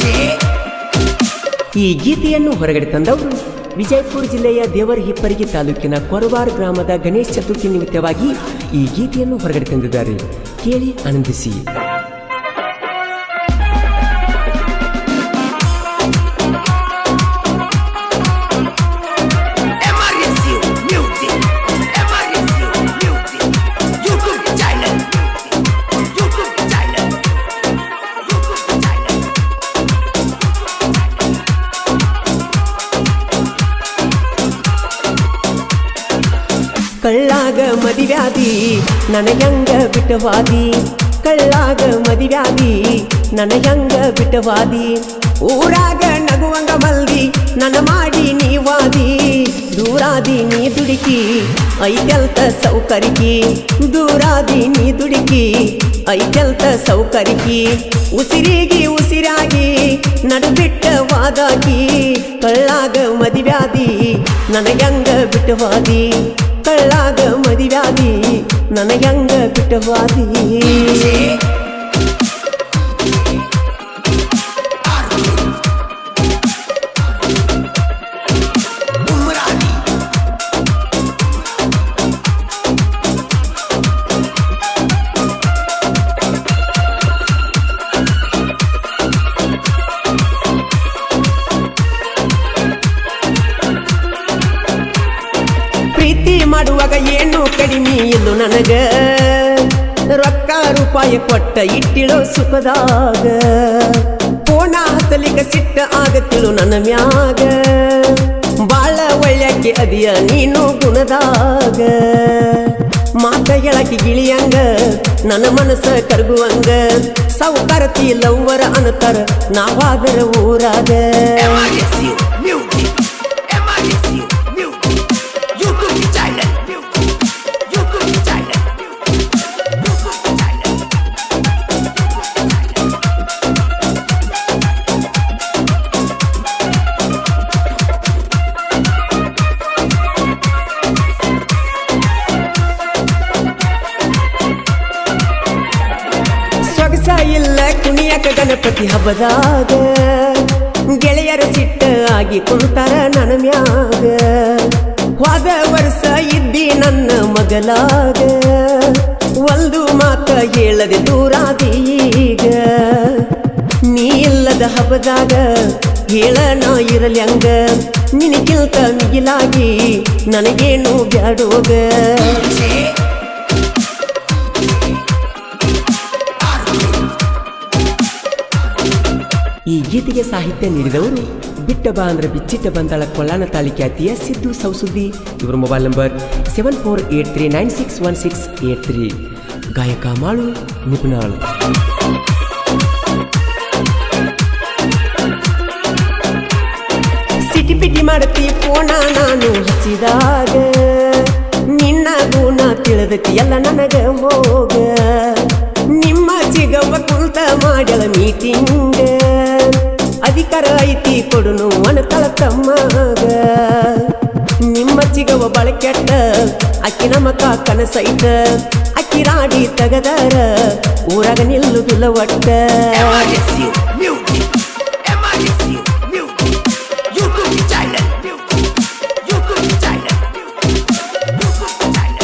ಈ ಗೀತೆಯನ್ನು ಹೊರಗಡೆ ತಂದವರು ವಿಜಯಪುರ ಜಿಲ್ಲೆಯ ದೇವರ ಹಿಪ್ಪರಿಗೆ ತಾಲೂಕಿನ ಕೊರವಾರ್ ಗ್ರಾಮದ ಗಣೇಶ್ ಚತುರ್ಥಿ ನಿಮಿತ್ತವಾಗಿ ಈ ಗೀತೆಯನ್ನು ಹೊರಗಡೆ ತಂದಿದ್ದಾರೆ ಕೇಳಿ ಆನಂದಿಸಿ MRSU Music. MRSU Music. YouTube channel. YouTube channel. YouTube channel. ಕಳ್ಳಾಗ ಮದಿವ್ಯಾದಿ ನನಗಂಗ ಬಿಟ್ಟವಾದಿ ಕಳ್ಳಾಗ ಮದಿವ್ಯಾದಿ ನನಗಂಗ ಬಿಟ್ಟವಾದಿ ಊರಾಗ ನಗುವಂಗ ಮಲ್ದಿ ನನ್ನ ಮಾಡಿ ನೀವಾದಿ ದೂರಾದಿ ನೀ ದುಡುಕಿ ಐಕೆಲ್ತ ಸೌಕರಿಕಿ ದೂರಾದಿ ನೀ ದುಡುಕಿ ಐಕೆಲ್ತ ಸೌಕರಿಕಿ ಉಸಿರಿಗೆ ಉಸಿರಾಗಿ ನಡುಬಿಟ್ಟ ವಾದಾಗಿ ಕಳ್ಳಾಗ ಮದಿವ್ಯಾದಿ ನನಗಂಗ ಬಿಟ್ಟವಾದಿ ಕಳ್ಳಾಗ ಮದಿವ್ಯಾದಿ ನನಗಂಗ ಬಿಟ್ಟವಾದಿ Umrani. ಪ್ರೀತಿ ಮಾಡುವಾಗ ಏನು ಕಡಿಮೆ ಇಲ್ಲು ನನಗ ರೊಕ್ಕ ರೂಪಾಯಿ ಕೊಟ್ಟ ಇಟ್ಟಿಳೋ ಸುಖದಾಗ ಪೋಣ ಹತ್ತಲಿಕ ಸಿಟ್ಟ ಆಗತ್ತಿಳು ನನ್ನ ಮ್ಯಾಗ ಬಾಳ ಒಳ್ಳೆಕ್ಕೆ ಅದಿಯ ನೀನು ಗುಣದಾಗ ಮಾತ ಹೇಳಕ್ಕೆ ಗಿಳಿಯಂಗ ನನ್ನ ಮನಸ್ಸ ಕರಗುವಂಗ ಸೌಕರತಿ ಲವ್ವರ ಅನ್ನತಾರ ನಾವಾದರ ಊರಾಗ MRSU Music. MRSU Music. YouTube channel. YouTube channel. YouTube channel. ಸೊಗಸ ಇಲ್ಲ ಕುಣಿಯಕ ಗಣಪತಿ ಹಬ್ಬದಾಗ ಗೆಳೆಯರ ಸಿಟ್ಟ ಆಗಿ ಕುಂತಾರ ನನ್ನ ಮ್ಯಾಗ ಹೋದ ವರ್ಷ ಇದ್ದಿ ನನ್ನ ಮಗಲಾಗ ಒಂದು ಮಾತ ಹೇಳದೆ ದೂರಾದಿ ಈಗ ನೀ ಇಲ್ಲದ ಹಬ್ಬದಾಗ ಹೇಳ ನಾ ಇರಲಿ ಹಂಗ ನಿನಗಿಲ್ತ ಮಿಗಿಲಾಗಿ ನನಗೇನು ಬ್ಯಾಡೋಗ ಈ ಗೀತೆಗೆ ಸಾಹಿತ್ಯ ನೀಡಿದವರು ಬಿಟ್ಟ ಬಾ ಅಂದ್ರೆ ಬಿಚ್ಚಿಟ್ಟ ಬಂದಾಳ ಕೊಳ್ಳಾನ ತಾಳಿ ಖ್ಯಾತಿಯ ಸಿದ್ದು ಸೌಸುದ್ದಿ ಇವರ mobile number seven four eight three nine six one six eight three ಗಾಯಕ ಮಾಳು ನಿಪುಣಾಳು ಸಿಟಿ ಪಿಟಿ ಮಾಡತಿ ಪೋಣ ನಾನು ಹಚ್ಚಿದಾಗ ನಿನ್ನ ಗುಣ ತಿಳಿದತಿ ಎಲ್ಲ ನನಗ ಹೋಗ ನಿಮ್ಮ ಚಿಗವ್ವ ಕುಂತ ಮಾಡ್ಯಳ ಮೀಟಿಂಗ್ ಅಧಿಕಾರ ಐತಿ ಕೊಡುನು ಅನತಳ ತಮ್ಮಗ ನಿಮ್ಮ ಚಿಗವ ಬಳಕೆಟ್ಟ ಅಕ್ಕಿ ನಮ್ಮ ಕಾಕನ ಸೈತ ಅಕ್ಕಿ ರಾಡಿ ತಗದಾರ ಊರಾಗ ನಿಲ್ಲುದಿಲ್ಲ ಒಟ್ಟ MRSU Music. MRSU Music. YouTube channel. YouTube channel. YouTube channel.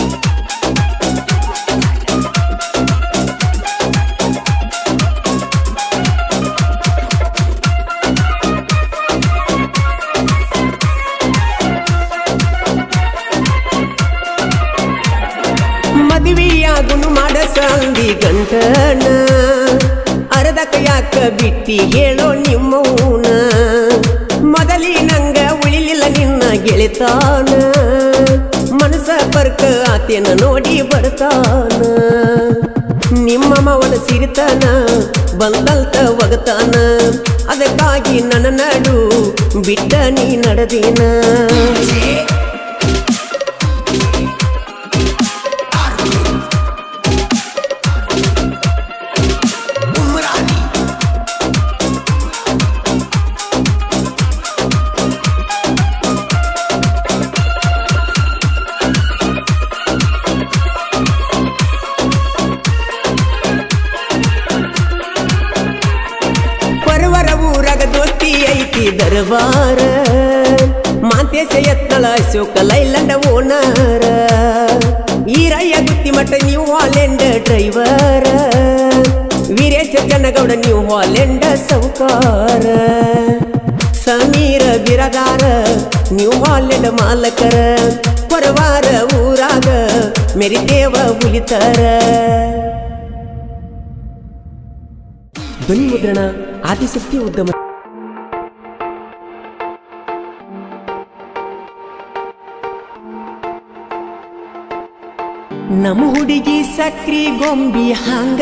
ಮದುವೆಯಾಗುನು ಮಾಡಸಂದಿ ಗಂಟನ ಅರ್ಧಕ ಯಾಕ ಬಿಟ್ಟಿ ಹೇಳೋ ನಿಮ್ಮವನ ಮೊದಲಿ ನಂಗ ಉಳಿಲಿಲ್ಲ ನಿನ್ನ ಗೆಳೆತಾನ ಮನಸ ಪರ್ಕ ಆತೇನ ನೋಡಿ ಬರ್ತಾನ ನಿಮ್ಮ ಮವನ ಸಿರಿತಾನ ಬಂದಲ್ತ ಒಗತಾನ ಅದಕ್ಕಾಗಿ ನನ್ನ ನಡು ಬಿಟ್ಟ ನೀ ನಡೆದಿನ Umrani. ಪರ್ವರ ಊರ ಜಾತಿ ಐತಿ ದರ್ಬಾರ ಮಾಂತೇಶ ಎತ್ತಳ ಅಶೋಕ ಲೈಲಂಡ ಓನರ ಈರಯ್ಯ ಗುತ್ತಿ ಮಠ ನೀವು ಹಾಲೆಂಡ ಡ್ರೈವರ ವೀರೇಶ ಜನಗೌಡ ನೀವು ಹಾಲೆಂಡ ಸೌಕಾರ ಸಮೀರ ಬಿರದಾರ ನೀವು ಹಾಲೆಂಡ ಮಾಲಕರ ಕೊರವಾರ ಊರಾಗ ಮೆರಿದೇವ ಉಲಿತಾರ ಧ್ವನಿ ಮುದ್ರಣ ಆದಿಶಕ್ತಿ ಉದ್ಯಮ ನಮ್ಮ ಹುಡುಗಿ ಸಕ್ರಿ ಗೊಂಬಿ ಹಾಂಗ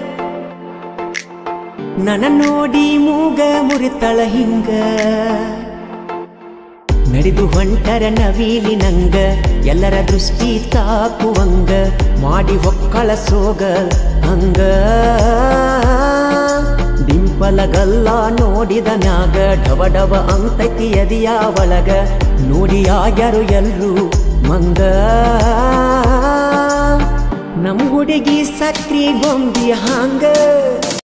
ನನ್ನ ನೋಡಿ ಮೂಗ ಮುರಿತಳ ಹಿಂಗ ನಡೆದು ಹೊಂಟರ ನವೀಲಿ ನಂಗ ಎಲ್ಲರ ದೃಷ್ಟಿ ತಾಕುವಂಗ ಮಾಡಿ ಹೊಕ್ಕಳ ಸೋಗ ಹಂಗ ಡಿಂಪಲಗಲ್ಲ ನೋಡಿದ ಮ್ಯಾಗ ಡವ ಡವ ಅಂತೈತಿ ಎದಿಯ ಒಳಗ ನೋಡಿ ಆಗ್ಯಾರು ಎಲ್ರು ಮಂಗ ನಮ್ ಹುಡುಗಿ ಸಕ್ರಿ ಗೊಂಬಿ ಹಾಂಗ